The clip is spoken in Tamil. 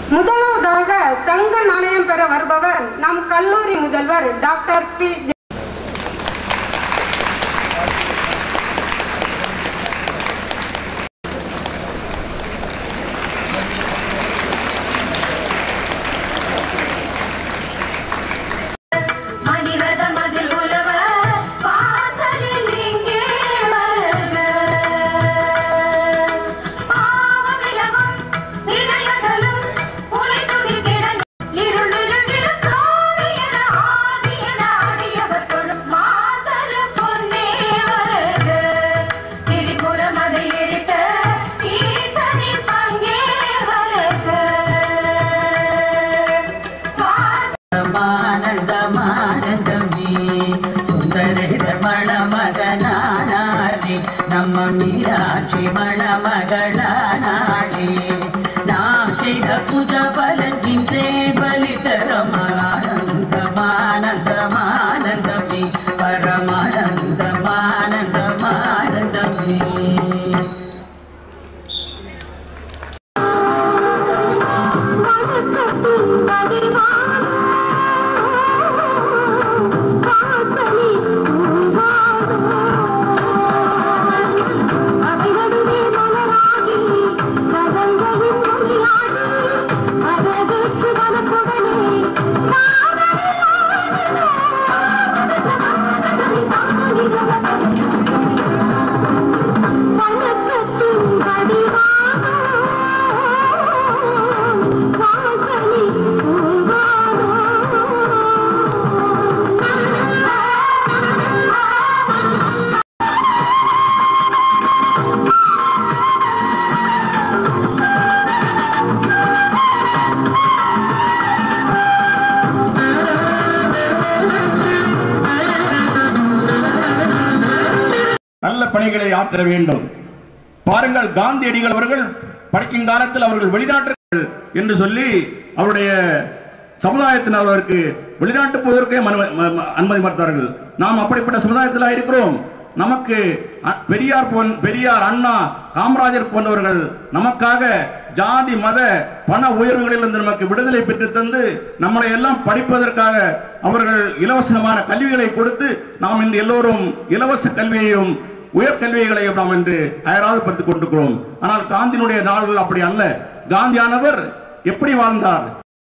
முதலாவதாக தங்க நாணயம் பெற வருபவர் நம் கல்லூரி முதல்வர் டாக்டர் பி மணிரதம் அதில் உலவ வாசலில் இங்கே வருக பாவம் விலகும் வினையகலும் புலை துதித்திட இருள் விழுந்திடும் சூரியன ஆதியன அடியவர் தொழும் மாசரு பொன்னே வருக திரிபுரம் அதை எரித்த ஈசனின் பங்கே வருக வாச ஆனந்தமானந்தமே சுந்தரேசர் மணமகனானாரே நம்ம மீனாட்சி மணமகளானாளே நாம் செய்த புஜ பலன் இன்றே பலி தரம் ஆனந்தமானந்தமானந்தமே பரமானந்தமானந்தமானந்தமே நல்ல பணிகளை ஆற்ற வேண்டும் பாருங்கள் காந்தியடிகள் அவர்கள் படிக்கும் காலத்தில் அவர்கள் வெளிநாட்டு என்று சொல்லி அவருடைய சமுதாயத்தினர் அவருக்கு வெளிநாட்டு போவதற்கே மனு- ம- ம- அனுமதி மறுத்தார்கள் நாம் அப்படிப்பட்ட சமுதாயத்தில் இருக்கிறோம் நமக்கு அ- பெரியார் போன் பெரியார் அண்ணா காமராஜர் போன்றவர்கள் நமக்காக ஜாதி மத பண உயர்வுகளிலிருந்து நமக்கு விடுதலை பெற்று தந்து நம்மளை எல்லாம் படிப்பதற்காக அவர்கள் இலவசமான கல்விகளை கொடுத்து நாம் இன்று எல்லோரும் இலவச கல்வியையும் உயர்கல்விகளையும் நாம் இன்று அயராது படுத்திக் கொண்டிருக்கிறோம் ஆனால் காந்தியினுடைய நாள்கள் அப்படி அல்ல காந்தியானவர் எப்படி வாழ்ந்தார்